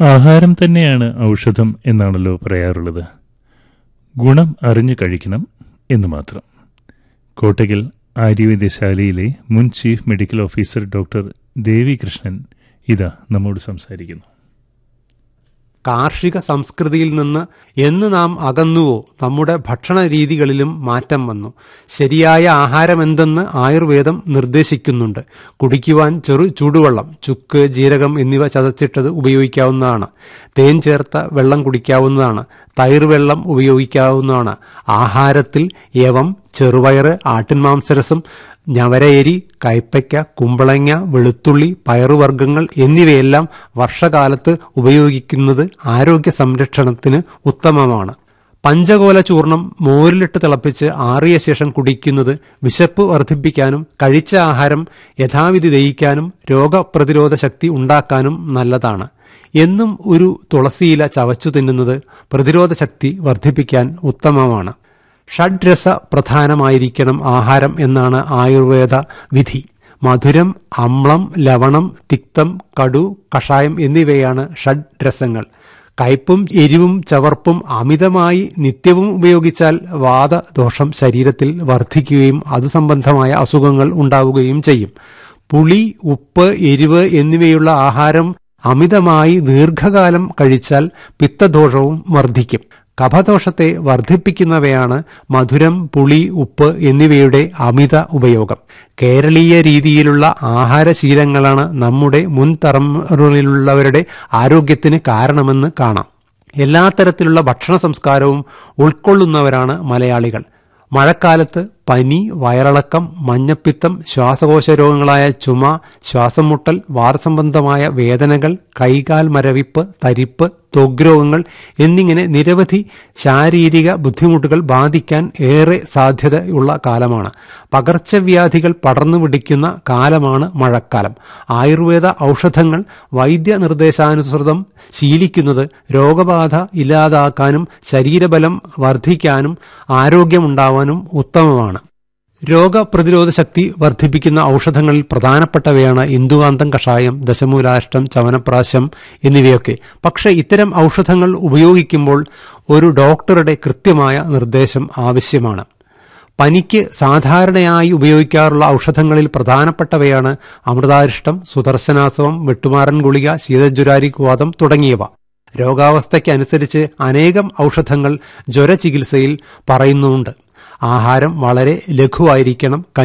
ആഹാരം തന്നെയാണ് ഔഷധം എന്നാണല്ലോ പറയാറുള്ളത് ഗുണം അറിഞ്ഞു കഴിക്കണം എന്ന് മാത്രം കോട്ടയ്ക്കൽ ആര്യവൈദ്യശാലയിലെ മുൻ chief medical officer doctor Devi Krishnan ഇതാ നമ്മോട് സംസാരിക്കുന്നു കാർഷിക സംസ്കൃതിയിൽ നിന്ന് എന്ന് നാം അകന്നുവോ നമ്മുടെ ഭക്ഷണ രീതികളിലും മാറ്റം വന്നു ശരിയായ ആഹാരമെന്തെന്ന് ആയുർവേദം നിർദ്ദേശിക്കുന്നുണ്ട് കുടിക്കുവാൻ ചെറു ചൂടുവെള്ളം ചുക്ക് ജീരകം എന്നിവ ചതച്ചിട്ടത് ഉപയോഗിക്കാവുന്നതാണ് തേൻ ചേർത്ത വെള്ളം കുടിക്കാവുന്നതാണ് തൈർ വെള്ളം ഉപയോഗിക്കാവുന്നതാണ് ആഹാരത്തിൽ യവം ചെറുപയറ് ആട്ടിൻമാംസരസം ഞവരയരി കൈപ്പയ്ക്ക കുമ്പളങ്ങ വെളുത്തുള്ളി പയറുവർഗ്ഗങ്ങൾ എന്നിവയെല്ലാം വർഷകാലത്ത് ഉപയോഗിക്കുന്നത് ആരോഗ്യ സംരക്ഷണത്തിന് ഉത്തമമാണ് പഞ്ചകോല ചൂർണം മോരിലിട്ട് തിളപ്പിച്ച് ആറിയ ശേഷം കുടിക്കുന്നത് വിശപ്പ് വർദ്ധിപ്പിക്കാനും കഴിച്ച ആഹാരം യഥാവിധി ദഹിക്കാനും രോഗപ്രതിരോധ ശക്തി ഉണ്ടാക്കാനും നല്ലതാണ് എന്നും ഒരു തുളസിയില ചവച്ചു തിന്നുന്നത് പ്രതിരോധ ശക്തി വർദ്ധിപ്പിക്കാൻ ഉത്തമമാണ് ഷഡ്രസ പ്രധാനമായിരിക്കണം ആഹാരം എന്നാണ് ആയുർവേദ വിധി മധുരം അമ്ളം ലവണം തിക്തം കടു കഷായം എന്നിവയാണ് ഷഡ്രസങ്ങൾ കയ്പും എരിവും ചവർപ്പും അമിതമായി നിത്യവും ഉപയോഗിച്ചാൽ വാദദോഷം ശരീരത്തിൽ വർദ്ധിക്കുകയും അതു സംബന്ധമായ അസുഖങ്ങൾ ഉണ്ടാവുകയും ചെയ്യും പുളി ഉപ്പ് എരിവ് എന്നിവയുള്ള ആഹാരം അമിതമായി ദീർഘകാലം കഴിച്ചാൽ പിത്തദോഷവും വർദ്ധിക്കും കഫദോഷത്തെ വർദ്ധിപ്പിക്കുന്നവയാണ് മധുരം പുളി ഉപ്പ് എന്നിവയുടെ അമിത ഉപയോഗം കേരളീയ രീതിയിലുള്ള ആഹാരശീലങ്ങളാണ് നമ്മുടെ മുൻ തലമുറയിലുള്ളവരുടെ ആരോഗ്യത്തിന് കാരണമെന്ന് കാണാം എല്ലാ തരത്തിലുള്ള ഭക്ഷണ സംസ്കാരവും ഉൾക്കൊള്ളുന്നവരാണ് മലയാളികൾ മഴക്കാലത്ത് പനി വയറിളക്കം മഞ്ഞപ്പിത്തം ശ്വാസകോശ രോഗങ്ങളായ ചുമ ശ്വാസം മുട്ടൽ വാദസംബന്ധമായ വേദനകൾ കൈകാൽ മരവിപ്പ് തരിപ്പ് ത്വഗ്രോഗങ്ങൾ എന്നിങ്ങനെ നിരവധി ശാരീരിക ബുദ്ധിമുട്ടുകൾ ബാധിക്കാൻ ഏറെ സാധ്യതയുള്ള കാലമാണ് പകർച്ചവ്യാധികൾ പടർന്നു പിടിക്കുന്ന കാലമാണ് മഴക്കാലം ആയുർവേദ ഔഷധങ്ങൾ വൈദ്യ നിർദ്ദേശാനുസൃതം ശീലിക്കുന്നത് രോഗബാധ ഇല്ലാതാക്കാനും ശരീരബലം വർദ്ധിക്കാനും ആരോഗ്യമുണ്ടാവാനും ഉത്തമമാണ് രോഗപ്രതിരോധ ശക്തി വർദ്ധിപ്പിക്കുന്ന ഔഷധങ്ങളിൽ പ്രധാനപ്പെട്ടവയാണ് ഇന്ദുകാന്തം കഷായം ദശമൂലാഷ്ടം ചവനപ്രാശം എന്നിവയൊക്കെ പക്ഷേ ഇത്തരം ഔഷധങ്ങൾ ഉപയോഗിക്കുമ്പോൾ ഒരു ഡോക്ടറുടെ കൃത്യമായ നിർദ്ദേശം ആവശ്യമാണ് പനിക്ക് സാധാരണയായി ഉപയോഗിക്കാറുള്ള ഔഷധങ്ങളിൽ പ്രധാനപ്പെട്ടവയാണ് അമൃതാരിഷ്ടം സുദർശനാസവം വെട്ടുമാറൻ ഗുളിക ശീതജ്വരാരിക്വാദം തുടങ്ങിയവ രോഗാവസ്ഥയ്ക്കനുസരിച്ച് അനേകം ഔഷധങ്ങൾ ജ്വരചികിത്സയിൽ പറയുന്നുണ്ട് ആഹാരം വളരെ ലഘുവായിരിക്കണം